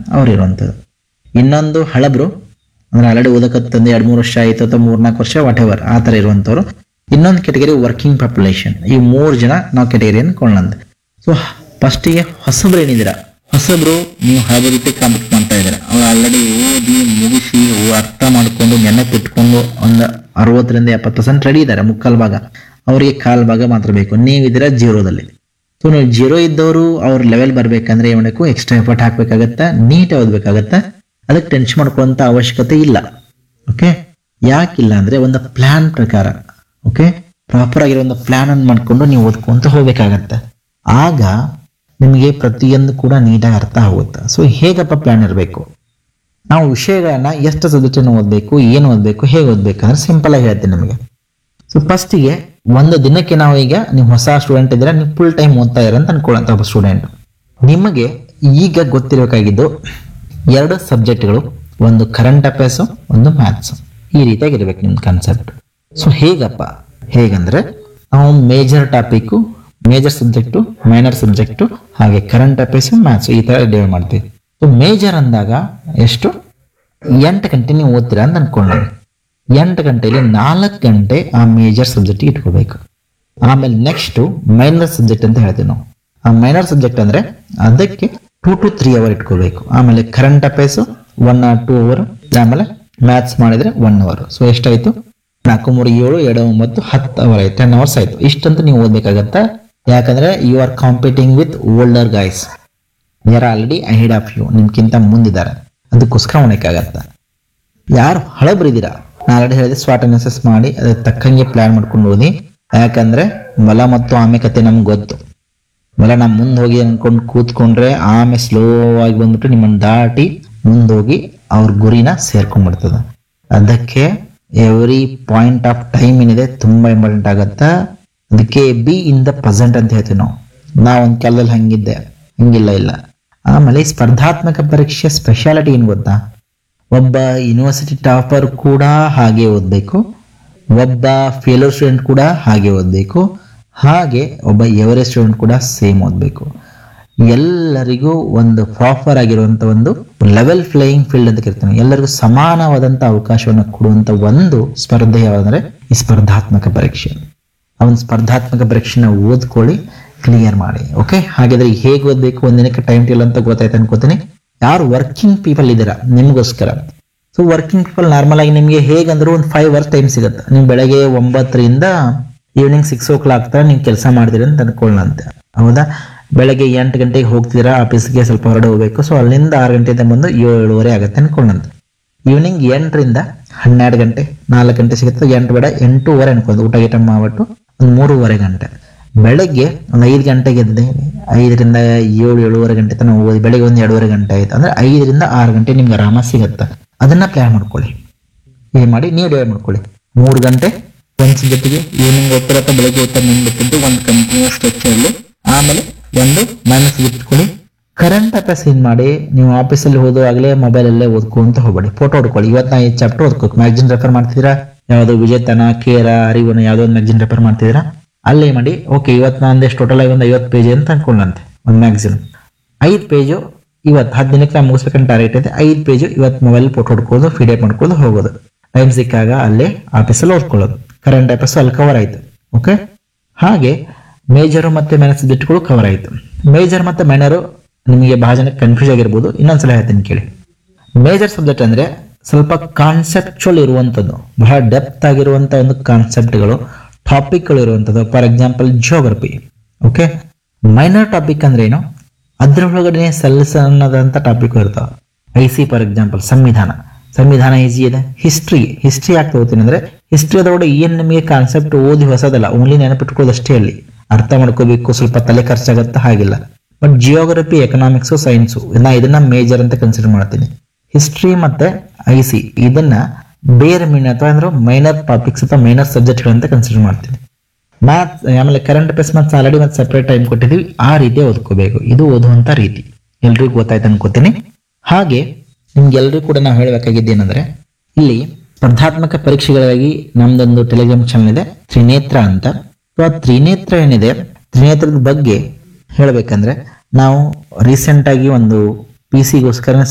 ಅವ್ರು ಇರುವಂಥದ್ದು ಇನ್ನೊಂದು ಹಳಬ್ರು ಅಂದ್ರೆ ಆಲ್ರೆಡಿ ಓದಕತ್ತಂದು ಎರಡು ಮೂರು ವರ್ಷ ಆಯಿತು ಅಥವಾ ಮೂರ್ನಾಲ್ಕು ವರ್ಷ ವಾಟ್ ಎವರ್ ಆ ಥರ ಇರುವಂಥವ್ರು ಇನ್ನೊಂದು ಕೆಟಗರಿ ವರ್ಕಿಂಗ್ ಪಾಪ್ಯುಲೇಷನ್ ಈ ಮೂರು ಜನ ನಾವು ಕೆಟಗರಿಯನ್ನು ಕೊಳ್ಳಂತ ಸೊ ಫಸ್ಟಿಗೆ ಹೊಸಬ್ರು ಏನಿದ್ದೀರಾ ಹೊಸಬ್ರು ನೀವು ಹಳಬ ರೀತಿ ಕಾಂಪಿಟ್ ಮಾಡ್ತಾ ಇದ್ದೀರಾ ಅವ್ರು ಆಲ್ರೆಡಿ ಓದಿ ಮುಗಿಸಿ ಓ- ಅರ್ಥ ಮಾಡ್ಕೊಂಡು ನೆನಪಿಟ್ಕೊಂಡು ಒಂದು ಅರವತ್ತರಿಂದ ಎಪ್ಪತ್ತು ಪರ್ಸೆಂಟ್ ರೆಡಿ ಇದ್ದಾರೆ ಮುಕ್ಕಾಲು ಭಾಗ ಅವರಿಗೆ ಕಾಲ್ ಭಾಗ ಮಾತ್ರ ಬೇಕು ನೀವಿದ್ದೀರಾ ಜೀರೋದಲ್ಲಿ ಸೊ ನೀವು ಜೀರೋ ಇದ್ದವರು ಅವ್ರ ಲೆವೆಲ್ ಬರ್ಬೇಕಂದ್ರೆ ಏನ್ ಮಾಡಬೇಕು ಎಕ್ಸ್ಟ್ರಾ ಎಫರ್ಟ್ ಹಾಕ್ಬೇಕಾಗತ್ತಾ ನೀಟ್ ಓದ್ಬೇಕಾಗತ್ತಾ ಅದಕ್ಕೆ ಟೆನ್ಷನ್ ಮಾಡ್ಕೊಳ್ಳೋಂಥ ಅವಶ್ಯಕತೆ ಇಲ್ಲ ಓಕೆ ಯಾಕಿಲ್ಲ ಅಂದ್ರೆ ಒಂದು ಪ್ಲಾನ್ ಪ್ರಕಾರ ಓಕೆ ಪ್ರಾಪರ್ ಆಗಿರೋ ಒಂದು ಪ್ಲಾನ್ ಅನ್ನು ಮಾಡ್ಕೊಂಡು ನೀವು ಓದ್ಕೊಂತ ಹೋಗ್ಬೇಕಾಗತ್ತೆ ಆಗ ನಿಮಗೆ ಪ್ರತಿಯೊಂದು ಕೂಡ ನೀಟಾಗಿ ಅರ್ಥ ಆಗುತ್ತೆ ಸೊ ಹೇಗಪ್ಪ ಪ್ಲಾನ್ ಇರಬೇಕು ನಾವು ವಿಷಯಗಳನ್ನ ಎಷ್ಟು ಸಬ್ಜೆಕ್ಟನ್ನು ಓದಬೇಕು ಏನು ಓದಬೇಕು ಹೇಗೆ ಓದಬೇಕು ಅಂದ್ರೆ ಸಿಂಪಲ್ ಆಗಿ ಹೇಳ್ತೀನಿ ನಿಮಗೆ ಸೊ ಫಸ್ಟಿಗೆ ಒಂದು ದಿನಕ್ಕೆ ನಾವು ಈಗ ನೀವು ಹೊಸ ಸ್ಟೂಡೆಂಟ್ ಇದ್ದೀರಾ ನೀವು ಫುಲ್ ಟೈಮ್ ಓದ್ತಾ ಇರ ಅಂತ ಅನ್ಕೊಳ್ಳೋಂಥ ಒಬ್ಬ ಸ್ಟೂಡೆಂಟ್ ನಿಮಗೆ ಈಗ ಗೊತ್ತಿರಬೇಕಾಗಿದ್ದು ಎರಡು ಸಬ್ಜೆಕ್ಟ್ಗಳು ಒಂದು ಕರೆಂಟ್ ಅಫೇರ್ಸು ಒಂದು ಮ್ಯಾಥ್ಸ್ ಈ ರೀತಿಯಾಗಿ ಇರ್ಬೇಕು ನಿಮ್ಮ ಕಾನ್ಸೆಪ್ಟ್ ಸೊ ಹೇಗಪ್ಪ ಹೇಗಂದ್ರೆ ನಾವು major topic major subject minor subject ಹಾಗೆ ಕರೆಂಟ್ ಅಫೇರ್ಸ್ ಮ್ಯಾಥ್ಸ್ ಈ ತರ ಡಿವೈಡ್ ಮಾಡ್ತೀವಿ ಸೊ ಮೇಜರ್ ಅಂದಾಗ ಎಷ್ಟು ಎಂಟು ಗಂಟೆ ನೀವು ಓದ್ತೀರಾ ಅಂತ ಅನ್ಕೊಳ್ಳಿ ಎಂಟು ಗಂಟೆಯಲ್ಲಿ ನಾಲ್ಕು ಗಂಟೆ ಆ ಮೇಜರ್ ಸಬ್ಜೆಕ್ಟ್ ಇಟ್ಕೋಬೇಕು ಆಮೇಲೆ ನೆಕ್ಸ್ಟ್ ಮೈನರ್ ಸಬ್ಜೆಕ್ಟ್ ಅಂತ ಹೇಳ್ತೀವಿ ನಾವು ಆ ಮೈನರ್ ಸಬ್ಜೆಕ್ಟ್ ಅಂದ್ರೆ ಅದಕ್ಕೆ ಟೂ ಟು ತ್ರೀ ಅವರ್ ಇಟ್ಕೋಬೇಕು ಆಮೇಲೆ current affairs one or two hour ಆಮೇಲೆ ಮ್ಯಾಥ್ಸ್ ಮಾಡಿದ್ರೆ ಒನ್ ಅವರ್ ಸೊ ಎಷ್ಟಾಯ್ತು ನಾಲ್ಕು ಮೂರು ಏಳು ಎರಡು ಒಂಬತ್ತು ಹತ್ತು ಅವರ್ ಆಯ್ತು ಟೆನ್ ಅವರ್ಸ್ ಆಯ್ತು ಇಷ್ಟಂತೂ ನೀವು ಓದ್ಬೇಕಾಗತ್ತಾ ಯಾಕಂದ್ರೆ you are competing with older guys ಯಾರು ಆಲ್ರೆಡಿ ಅಹೆಡ್ ಆಫ್ ಯು ನಿಮ್ಗಿಂತ ಮುಂದಿದ್ದಾರೆ ಅದಕ್ಕೋಸ್ಕರ ಉಣಕ್ಕಾಗತ್ತ ಯಾರು ಹಳಬ್ರಿದ್ದೀರಾ ನಾನು ಆಲ್ರೆಡಿ ಹೇಳಿದೆ ಸ್ವಾಟ್ ಅನಾಲಿಸಿಸ್ ಮಾಡಿ ಅದಕ್ಕೆ ತಕ್ಕಂಗೆ ಪ್ಲಾನ್ ಮಾಡ್ಕೊಂಡು ಓದಿ ಯಾಕಂದ್ರೆ ಬಲ ಮತ್ತು ಆಮೆ ಕತೆ ನಮ್ಗೆ ಗೊತ್ತು ಬಲ ನಾವು ಮುಂದೆ ಹೋಗಿ ಅನ್ಕೊಂಡು ಕೂತ್ಕೊಂಡ್ರೆ ಆಮೆ ಸ್ಲೋ ಆಗಿ ಬಂದ್ಬಿಟ್ಟು ನಿಮ್ಮನ್ನು ದಾಟಿ ಮುಂದೋಗಿ ಅವ್ರ ಗುರಿನ ಸೇರ್ಕೊಂಡ್ಬಿಡ್ತದೆ ಅದಕ್ಕೆ ಎವ್ರಿ ಪಾಯಿಂಟ್ ಆಫ್ ಟೈಮ್ ಏನಿದೆ ತುಂಬಾ ಇಂಪಾರ್ಟೆಂಟ್ ಆಗತ್ತಾ ಅದಕ್ಕೆ ಬಿ ಇನ್ ದ ಪ್ರೆಸೆಂಟ್ ಅಂತ ಹೇಳ್ತೀವಿ ನಾವು ನಾ ಒಂದು ಕಾಲದಲ್ಲಿ ಹಂಗಿದ್ದೆ ಹಂಗಿಲ್ಲ ಇಲ್ಲ ಆಮೇಲೆ ಈ ಸ್ಪರ್ಧಾತ್ಮಕ ಪರೀಕ್ಷೆ ಸ್ಪೆಷಾಲಿಟಿ ಏನು ಗೊತ್ತಾ ಒಬ್ಬ ಯೂನಿವರ್ಸಿಟಿ ಟಾಪರ್ ಕೂಡ ಹಾಗೆ ಓದಬೇಕು ಒಬ್ಬ ಫೇಲರ್ ಸ್ಟೂಡೆಂಟ್ ಕೂಡ ಹಾಗೆ ಓದಬೇಕು ಹಾಗೆ ಒಬ್ಬ ಎವರೇಜ್ ಸ್ಟೂಡೆಂಟ್ ಕೂಡ ಸೇಮ್ ಓದಬೇಕು ಎಲ್ಲರಿಗೂ ಒಂದು ಪ್ರಾಪರ್ ಆಗಿರುವಂತ ಒಂದು ಲೆವೆಲ್ ಫ್ಲೈಯಿಂಗ್ ಫೀಲ್ಡ್ ಅಂತ ಕರಿತೀವಿ ಎಲ್ಲರಿಗೂ ಸಮಾನವಾದಂತ ಅವಕಾಶವನ್ನು ಕೊಡುವಂತ ಒಂದು ಸ್ಪರ್ಧೆ ಯಾವಂದ್ರೆ ಈ ಸ್ಪರ್ಧಾತ್ಮಕ ಪರೀಕ್ಷೆ ಅವನ್ ಸ್ಪರ್ಧಾತ್ಮಕ ಪರೀಕ್ಷೆನ ಓದ್ಕೊಳ್ಳಿ ಕ್ಲಿಯರ್ ಮಾಡಿ ಓಕೆ ಹಾಗಾದ್ರೆ ಹೇಗೆ ಓದ್ಬೇಕು ಒಂದಿನಕ್ಕೆ ಟೈಮ್ ಟೇಬಲ್ ಅಂತ ಗೊತ್ತಾಯ್ತು ಅನ್ಕೋತೀನಿ ಯಾರು ವರ್ಕಿಂಗ್ ಪೀಪಲ್ ಇದ್ದೀರಾ ನಿಮಗೋಸ್ಕರ ಸೊ ವರ್ಕಿಂಗ್ ಪೀಪಲ್ ನಾರ್ಮಲ್ ಆಗಿ ನಿಮಗೆ ಹೇಗಂದ್ರೂ ಒಂದು ಫೈವ್ ಅವರ್ಸ್ ಟೈಮ್ ಸಿಗುತ್ತೆ ನೀವು ಬೆಳಗ್ಗೆ ಒಂಬತ್ತರಿಂದ ಈವ್ನಿಂಗ್ ಸಿಕ್ಸ್ ಓ ಕ್ಲಾಕ್ ತರ ನೀವು ಕೆಲಸ ಮಾಡ್ತೀರಿ ಅಂತ ಅನ್ಕೊಳ್ಳಂತೆ ಹೌದಾ ಬೆಳಗ್ಗೆ ಎಂಟು ಗಂಟೆಗೆ ಹೋಗ್ತೀರಾ ಆಫೀಸ್ಗೆ ಸ್ವಲ್ಪ ಹೊರಡೆ ಹೋಗ್ಬೇಕು ಸೊ ಅಲ್ಲಿಂದ ಆರು ಗಂಟೆಯಿಂದ ಬಂದು ಏಳು ಏಳುವರೆ ಆಗುತ್ತೆ ಅನ್ಕೊಳ್ಳಂತೆ ಈವ್ನಿಂಗ್ ಎಂಟರಿಂದ ಹನ್ನೆರಡು ಗಂಟೆ ನಾಲ್ಕು ಗಂಟೆ ಸಿಗುತ್ತೆ ಎಂಟು ಬೇಡ ಎಂಟೂವರೆ ಅನ್ಕೊಂಡು ಊಟ ಗೀಟ ಮಾಡ್ಬಿಟ್ಟು ಒಂದು ಮೂರುವರೆ ಗಂಟೆ ಬೆಳಗ್ಗೆ ಒಂದು ಐದು ಗಂಟೆಗೆ ಎದ್ದೆ ಐದರಿಂದ ಏಳು ಏಳುವರೆ ಗಂಟೆ ತನಕ ಓದಿ ಬೆಳಗ್ಗೆ ಒಂದು ಎರಡೂವರೆ ಗಂಟೆ ಆಯ್ತು ಅಂದ್ರೆ ಐದರಿಂದ ಆರು ಗಂಟೆ ನಿಮ್ಗೆ ಆರಾಮ ಸಿಗುತ್ತೆ ಅದನ್ನ ಪ್ಲಾನ್ ಮಾಡ್ಕೊಳ್ಳಿ ಏನ್ ಮಾಡಿ ನೀವು ಡಿವೈಡ್ ಮಾಡ್ಕೊಳ್ಳಿ ಮೂರು ಗಂಟೆ ಒಂದು ಸಬ್ಜೆಕ್ಟಿಗೆ ಈವ್ನಿಂಗ್ ಓದ್ತಿರತ್ತ ಬೆಳಗ್ಗೆ ಓದ್ತಾರೆ ನಿಮ್ಗೆ ಬಿಟ್ಟಿದ್ದು ಒಂದು ಕಂಟಿನ್ಯೂಸ್ ಸ್ಟ್ರಕ್ಚರ್ಲಿ ಆಮೇಲೆ ಒಂದು ಮೈನಸ್ ಇಟ್ಕೊಳ್ಳಿ ಕರೆಂಟ್ ಅಫೇರ್ಸ್ ಏನ್ ಮಾಡಿ ನೀವು ಆಫೀಸಲ್ಲಿ ಓದುವಾಗಲೇ ಮೊಬೈಲಲ್ಲೇ ಓದ್ಕೊಂತ ಹೋಗ್ಬೇಡಿ ಫೋಟೋ ಹೊಡ್ಕೊಳ್ಳಿ ಇವತ್ತು ನಾ ಈ ಚಾಪ್ಟರ್ ಓದ್ಕೋಕ್ ಮ್ಯಾಗ್ಜಿನ್ ರೆಫರ್ ಮಾಡ್ತಿದ್ದೀರಾ ಯಾವ್ದು ವಿಜೇತನ ಕೇರ ಅರಿವನ ಯಾವ್ದೋ ಒಂದು ಮ್ಯಾಗ್ಜಿನ್ ರೆಫರ್ ಮಾಡ್ತಿದ್ದೀರಾ ಅಲ್ಲೇ ಮಾಡಿ ಓಕೆ ಇವತ್ತು ನಾನು ಎಷ್ಟು ಟೋಟಲ್ ಆಗಿ ಒಂದು ಐವತ್ತು ಪೇಜ್ ಅಂತ ಅನ್ಕೊಂಡಂತೆ ಒಂದು ಮ್ಯಾಗ್ಜಿನ್ ಐದು ಪೇಜು ಇವತ್ತು ಹತ್ತು ದಿನಕ್ಕೆ ನಾನು ಮುಗಿಸ್ಬೇಕಂತ ಟಾರ್ಗೆಟ್ ಇದೆ ಐದು ಪೇಜು ಇವತ್ತು ಮೊಬೈಲ್ ಫೋಟೋ ಹೊಡ್ಕೊಳ್ಳೋದು ಫೀಡೇಟ್ ಮಾಡ್ಕೊಳ್ಳೋದು ಹೋಗೋದು ಟೈಮ್ ಸಿಕ್ಕಾಗ ಅಲ್ಲೇ ಆಫೀಸಲ್ಲಿ ಓದ್ಕೊಳ್ಳೋದು ಕರೆಂಟ್ ಅಫೇರ್ಸ್ ಅಲ್ಲಿ ಕವರ್ ಆಯ್ತು ಓಕೆ ಹಾಗೆ ಮೇಜರು ಮತ್ತೆ ಮೈನರ್ ಸಬ್ಜೆಕ್ಟ್ಗಳು ಕವರ್ ಆಯ್ತು ಮೇಜರ್ ಮತ್ತೆ ಮೈನರು ನಿಮಗೆ ಬಹಳ ಜನಕ್ಕೆ ಕನ್ಫ್ಯೂಸ್ ಆಗಿರ್ಬೋದು ಇನ್ನೊಂದ್ಸಲ ಹೇಳ್ತೀನಿ ಕೇಳಿ ಮೇಜರ್ ಸಬ್ಜೆಕ್ಟ್ ಅಂದ್ರೆ ಸ್ವಲ್ಪ ಕಾನ್ಸೆಪ್ಚುವಲ್ ಇರುವಂಥದ್ದು ಬಹಳ ಡೆಪ್ತ್ ಆಗಿರುವಂತ ಒಂದು ಕಾನ್ಸೆಪ್ಟ್ಗಳು ಟಾಪಿಕ್ಗಳು ಇರುವಂಥದ್ದು for example geography okay minor topic ಅಂದ್ರೆ ಏನು ಅದ್ರೊಳಗಡೆ ಸಲ್ಲಿಸನ್ನದಂತ ಟಾಪಿಕ್ ಇರ್ತಾವ ಐ ಸಿ ಫಾರ್ ಎಕ್ಸಾಂಪಲ್ ಸಂವಿಧಾನ ಸಂವಿಧಾನ ಈಸಿ ಇದೆ ಹಿಸ್ಟ್ರಿ ಹಿಸ್ಟ್ರಿ ಯಾಕೆ ತಗೋತೀನಿ ಅಂದ್ರೆ ಹಿಸ್ಟ್ರಿ ಅದರೊಳಗೆ ಏನ್ ನಿಮಗೆ ಕಾನ್ಸೆಪ್ಟ್ ಓದಿ ಹೊಸದಲ್ಲ ಓನ್ಲಿ ನೆನಪಿಟ್ಕೊಳ್ಳೋದಷ್ಟೇ ಅಲ್ಲಿ ಅರ್ಥ ಮಾಡ್ಕೋಬೇಕು ಸ್ವಲ್ಪ ತಲೆ ಖರ್ಚಾಗತ್ತ ಹಾಗಿಲ್ಲ ಬಟ್ ಜಿಯೋಗ್ರಫಿ ಎಕನಾಮಿಕ್ಸ್ ಸೈನ್ಸು ನಾ ಇದನ್ನ ಮೇಜರ್ ಅಂತ ಕನ್ಸಿಡರ್ ಮಾಡ್ತೀನಿ ಹಿಸ್ಟ್ರಿ ಮತ್ತೆ ಐ ಸಿ ಇದನ್ನ ಬೇರೆ ಮೀನ್ ಅಥವಾ ಅಂದ್ರೆ ಮೈನರ್ ಟಾಪಿಕ್ಸ್ ಅಥವಾ ಮೈನರ್ ಸಬ್ಜೆಕ್ಟ್ ಅಂತ ಕನ್ಸಿಡರ್ ಮಾಡ್ತೀನಿ ಮ್ಯಾಥ್ಸ್ ಆಮೇಲೆ ಕರೆಂಟ್ ಅಫೇರ್ಸ್ ಮತ್ತೆ ಆಲ್ರೆಡಿ ಮತ್ತೆ ಸೆಪರೇಟ್ ಟೈಮ್ ಕೊಟ್ಟಿದ್ದೀವಿ ಆ ರೀತಿ ಓದ್ಕೋಬೇಕು ಇದು ಓದುವಂತ ರೀತಿ ಎಲ್ರಿಗೂ ಗೊತ್ತಾಯ್ತು ಅನ್ಕೋತೀನಿ ಹಾಗೆ ನಿಮ್ಗೆಲ್ರಿಗೂ ಕೂಡ ನಾವು ಹೇಳಬೇಕಾಗಿದ್ದೇನೆಂದ್ರೆ ಇಲ್ಲಿ ಸ್ಪರ್ಧಾತ್ಮಕ ಪರೀಕ್ಷೆಗಳಿಗಾಗಿ ನಮ್ದೊಂದು ಟೆಲಿಗ್ರಾಮ್ ಚಾನಲ್ ಇದೆ ತ್ರಿನೇತ್ರ ಅಂತ ಸೊ ಆ ತ್ರಿನೇತ್ರ ಏನಿದೆ ತ್ರಿನೇತ್ರದ ಬಗ್ಗೆ ಹೇಳ್ಬೇಕಂದ್ರೆ ನಾವು ರೀಸೆಂಟ್ ಆಗಿ ಒಂದು ಪಿ ಸಿಗೋಸ್ಕರ